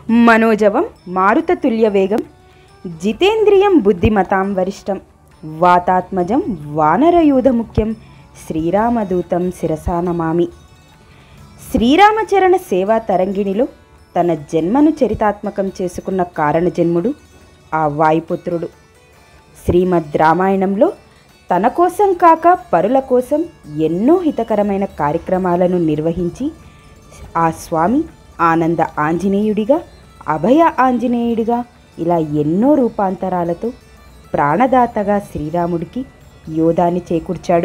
మనోజవం మారుతతుల్య వేగం జితేంద్రియం బుద్ధిమతాం వరిష్టం వాతాత్మజం వానరయూధ ముఖ్యం శ్రీరామదూతం శిరసా నమామి శ్రీరామచరణ సేవా తరంగిణిలో తన జన్మను చరితాత్మకం చేసుకున్న కారణజన్ముడు ఆ వాయుపుత్రుడు శ్రీమద్ రామాయణంలో తన కోసం కాక పరుల కోసం ఎన్నో హితకరమైన కార్యక్రమాలను నిర్వహించి ఆ స్వామి ఆనంద ఆంజనేయుడిగా అభయ ఆంజనేయుడిగా ఇలా ఎన్నో రూపాంతరాలతో ప్రాణదాతగా శ్రీరాముడికి యోధాన్ని చేకూర్చాడు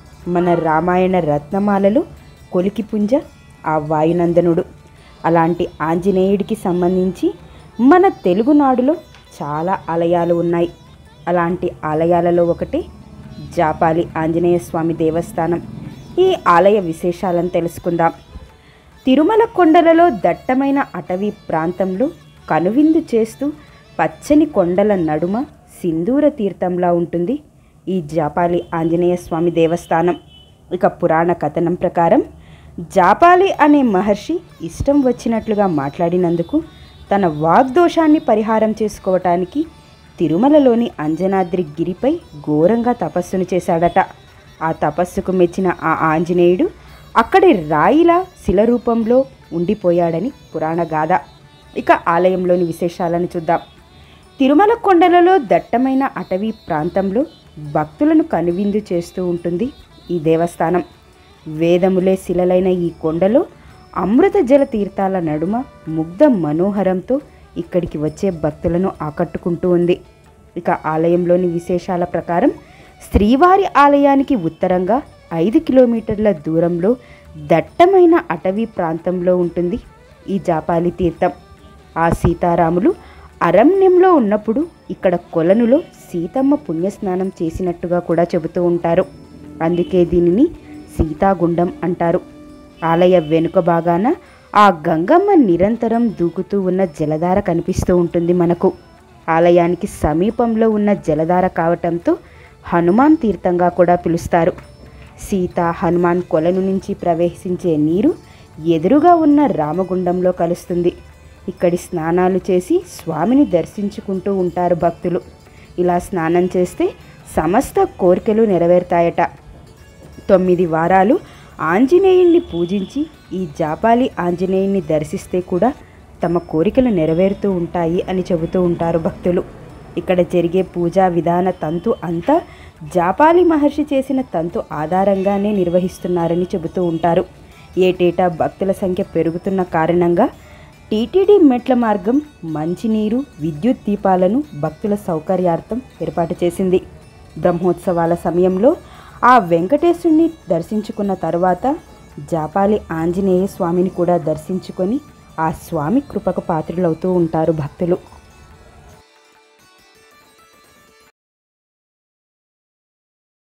మన రామాయణ రత్నమాలలో కొలికిపుంజ ఆ వాయునందనుడు అలాంటి ఆంజనేయుడికి సంబంధించి మన తెలుగునాడులో చాలా ఆలయాలు ఉన్నాయి అలాంటి ఆలయాలలో ఒకటి జాపాలి ఆంజనేయ స్వామి దేవస్థానం ఈ ఆలయ విశేషాలను తెలుసుకుందాం తిరుమల కొండలలో దట్టమైన అటవీ ప్రాంతంలో కనువిందు చేస్తూ పచ్చని కొండల నడుమ సింధూర తీర్థంలా ఉంటుంది ఈ జాపాలి ఆంజనేయ స్వామి దేవస్థానం ఇక పురాణ కథనం ప్రకారం జాపాలి అనే మహర్షి ఇష్టం వచ్చినట్లుగా మాట్లాడినందుకు తన వాగ్దోషాన్ని పరిహారం చేసుకోవటానికి తిరుమలలోని అంజనాద్రి గిరిపై ఘోరంగా తపస్సును చేశాడట ఆ తపస్సుకు మెచ్చిన ఆ ఆంజనేయుడు అక్కడి రాయిలా శిల రూపంలో ఉండిపోయాడని పురాణ గాథ ఇక ఆలయంలోని విశేషాలను చూద్దాం తిరుమల కొండలలో దట్టమైన అటవీ ప్రాంతంలో భక్తులను కనువిందు చేస్తూ ఉంటుంది ఈ దేవస్థానం వేదములే శిలలైన ఈ కొండలో అమృత జల తీర్థాల నడుమ ముగ్ధ మనోహరంతో ఇక్కడికి వచ్చే భక్తులను ఆకట్టుకుంటూ ఉంది ఇక ఆలయంలోని విశేషాల ప్రకారం శ్రీవారి ఆలయానికి ఉత్తరంగా ఐదు కిలోమీటర్ల దూరంలో దట్టమైన అటవీ ప్రాంతంలో ఉంటుంది ఈ జాపాలి తీర్థం ఆ సీతారాములు అరణ్యంలో ఉన్నప్పుడు ఇక్కడ కొలనులో సీతమ్మ పుణ్యస్నానం చేసినట్టుగా కూడా చెబుతూ ఉంటారు అందుకే దీనిని సీతాగుండం అంటారు ఆలయ వెనుక భాగాన ఆ గంగమ్మ నిరంతరం దూకుతూ ఉన్న జలధార కనిపిస్తూ ఉంటుంది మనకు ఆలయానికి సమీపంలో ఉన్న జలధార కావటంతో హనుమాన్ తీర్థంగా కూడా పిలుస్తారు సీత హనుమాన్ కొలను నుంచి ప్రవేశించే నీరు ఎదురుగా ఉన్న రామగుండంలో కలుస్తుంది ఇక్కడి స్నానాలు చేసి స్వామిని దర్శించుకుంటూ ఉంటారు భక్తులు ఇలా స్నానం చేస్తే సమస్త కోరికలు నెరవేరుతాయట తొమ్మిది వారాలు ఆంజనేయుణ్ణి పూజించి ఈ జాపాలి ఆంజనేయుణ్ణి దర్శిస్తే కూడా తమ కోరికలు నెరవేరుతూ ఉంటాయి అని చెబుతూ ఉంటారు భక్తులు ఇక్కడ జరిగే పూజా విధాన తంతు అంతా జాపాలి మహర్షి చేసిన తంతు ఆధారంగానే నిర్వహిస్తున్నారని చెబుతూ ఉంటారు ఏటేటా భక్తుల సంఖ్య పెరుగుతున్న కారణంగా టీటీడీ మెట్ల మార్గం మంచినీరు విద్యుత్ దీపాలను భక్తుల సౌకర్యార్థం ఏర్పాటు చేసింది బ్రహ్మోత్సవాల సమయంలో ఆ వెంకటేశుణ్ణి దర్శించుకున్న తరువాత జాపాలి ఆంజనేయ స్వామిని కూడా దర్శించుకొని ఆ స్వామి కృపకు పాత్రులవుతూ ఉంటారు భక్తులు